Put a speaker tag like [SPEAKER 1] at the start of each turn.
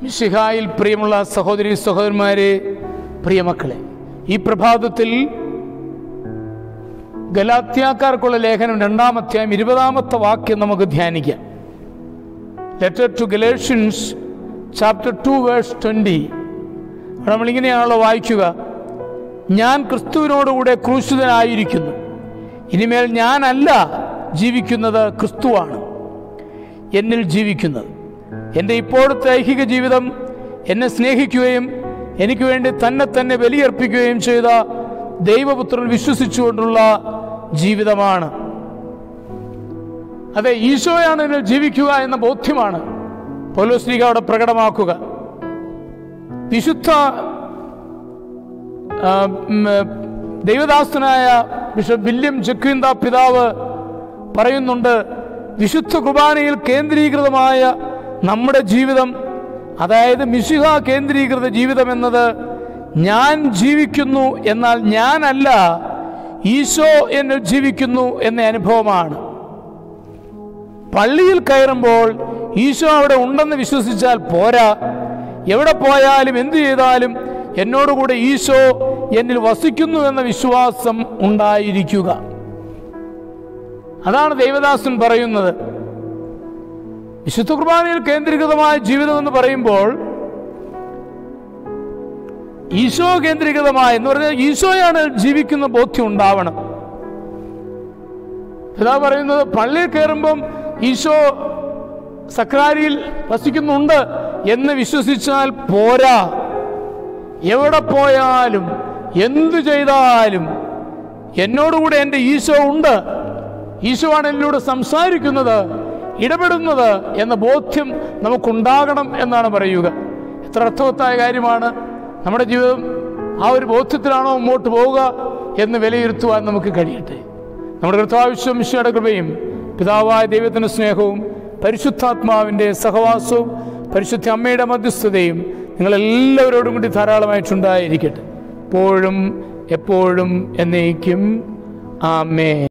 [SPEAKER 1] മിശിഹായിൽ പ്രിയമുള്ള സഹോദരി സഹോദരന്മാരെ പ്രിയമക്കളെ ഈ പ്രഭാതത്തിൽ ഗലാത്യാക്കാർക്കുള്ള ലേഖനം രണ്ടാമത്തെയായും ഇരുപതാമത്തെ വാക്യം നമുക്ക് ധ്യാനിക്കാം letter to Galatians chapter two verse twenty നമ്മളിങ്ങനെയാണല്ലോ വായിക്കുക ഞാൻ ക്രിസ്തുവിനോടുകൂടെ ക്രൂശിതനായിരിക്കുന്നു ഇനിമേൽ ഞാനല്ല ജീവിക്കുന്നത് ക്രിസ്തുവാണ് എന്നിൽ ജീവിക്കുന്നത് എൻ്റെ ഇപ്പോഴത്തെ ഐഹിക ജീവിതം എന്നെ സ്നേഹിക്കുകയും എനിക്ക് വേണ്ടി തന്നെ തന്നെ ബലിയർപ്പിക്കുകയും ചെയ്ത ദൈവപുത്രൻ വിശ്വസിച്ചുകൊണ്ടുള്ള ജീവിതമാണ് അതെ ഈശോയാണ് എന്നിൽ ജീവിക്കുക എന്ന ബോധ്യമാണ് പൗലോസ്ലിക അവിടെ പ്രകടമാക്കുക വിശുദ്ധ ആ, ഉം, ദൈവദാസനായ ബിഷപ്പ് വില്യം ജക്വിന്ത പിതാവ് പറയുന്നുണ്ട് വിശുദ്ധ കുർബാനയിൽ കേന്ദ്രീകൃതമായ നമ്മുടെ ജീവിതം അതായത് മിശിഹ കേന്ദ്രീകൃത ജീവിതം എന്നത് ഞാൻ ജീവിക്കുന്നു എന്നാൽ ഞാനല്ല ഈശോ എന്നിൽ ജീവിക്കുന്നു എന്ന അനുഭവമാണ് പള്ളിയിൽ കയറുമ്പോൾ ഈശോ അവിടെ ഉണ്ടെന്ന് വിശ്വസിച്ചാൽ പോരാ എവിടെ പോയാലും എന്തു ചെയ്താലും എന്നോടുകൂടെ ഈശോ എന്നിൽ വസിക്കുന്നു എന്ന വിശ്വാസം ഉണ്ടായിരിക്കുക അതാണ് ദൈവദാസൻ പറയുന്നത് വിശുദ്ധ കുർബാനയിൽ കേന്ദ്രീകൃതമായ ജീവിതം എന്ന് പറയുമ്പോൾ ഈശോ കേന്ദ്രീകൃതമായ എന്ന് പറഞ്ഞാൽ ഈശോയാണ് ജീവിക്കുന്ന ബോധ്യം ഉണ്ടാവണം ഇതാ പറയുന്നത് പള്ളിയിൽ കയറുമ്പം ഈശോ സക്രാരിയിൽ വസിക്കുന്നുണ്ട് എന്ന് വിശ്വസിച്ചാൽ പോരാ എവിടെ പോയാലും എന്തു ചെയ്താലും എന്നോടുകൂടെ എൻ്റെ ഈശോ ഉണ്ട് ഈശോയാണ് എന്നിലൂടെ സംസാരിക്കുന്നത് ഇടപെടുന്നത് എന്ന ബോധ്യം നമുക്കുണ്ടാകണം എന്നാണ് പറയുക എത്ര അർത്ഥവത്തായ കാര്യമാണ് നമ്മുടെ ജീവിതം ആ ഒരു ബോധ്യത്തിലാണോ മുമ്പോട്ട് പോവുക എന്ന് വിലയിരുത്തുവാൻ നമുക്ക് കഴിയട്ടെ നമ്മുടെ കർത്താവിശ്വം മിശയുടെ കൃപയും പിതാവായ ദൈവത്തിൻ്റെ സ്നേഹവും പരിശുദ്ധാത്മാവിൻ്റെ സഹവാസവും പരിശുദ്ധ അമ്മയുടെ മധ്യസ്ഥതയും നിങ്ങളെല്ലാവരോടും കൂടി ധാരാളമായിട്ടുണ്ടായിരിക്കട്ടെ എപ്പോഴും എപ്പോഴും എന്നേക്കും ആമേ